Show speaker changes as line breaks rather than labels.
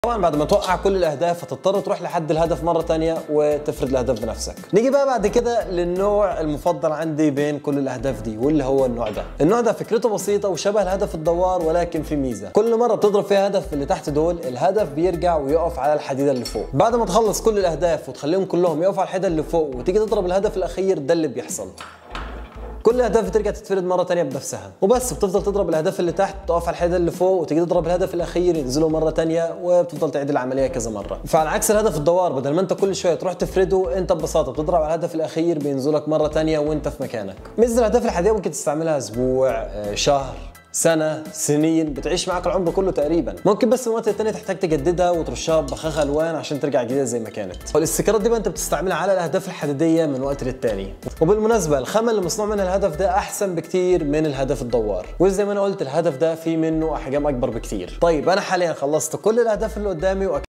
طبعا بعد ما توقع كل الاهداف هتضطر تروح لحد الهدف مره تانية وتفرد الاهداف بنفسك نيجي بقى بعد كده للنوع المفضل عندي بين كل الاهداف دي واللي هو النوع ده النوع ده فكرته بسيطه وشبه الهدف الدوار ولكن في ميزه كل مره بتضرب فيها هدف اللي تحت دول الهدف بيرجع ويقف على الحديده اللي فوق بعد ما تخلص كل الاهداف وتخليهم كلهم يقفوا على الحديده اللي فوق وتيجي تضرب الهدف الاخير ده اللي بيحصل كل الاهداف بترجع تتفرد مره تانية بنفسها وبس بتفضل تضرب الاهداف اللي تحت تقف على الحيطه اللي فوق وتيجي تضرب الهدف الاخير ينزلوا مره تانية وبتفضل تعيد العمليه كذا مره فعلى عكس الهدف الدوار بدل ما انت كل شويه تروح تفرده انت ببساطه بتضرب على الهدف الاخير بينزلك مره تانية وانت في مكانك ميزه الاهداف الحاديه ممكن تستعملها اسبوع آه، شهر سنة سنين بتعيش معاك العمر كله تقريبا ممكن بس من وقت للتاني تحتاج تجددها وترشها ببخاخ الوان عشان ترجع جديدة زي ما كانت والاستيكرات دي بقى انت بتستعملها على الاهداف الحديدية من وقت للتاني وبالمناسبة الخامة اللي مصنوع منها الهدف ده احسن بكتير من الهدف الدوار وزي ما انا قلت الهدف ده فيه منه احجام اكبر بكتير طيب انا حاليا خلصت كل الاهداف اللي قدامي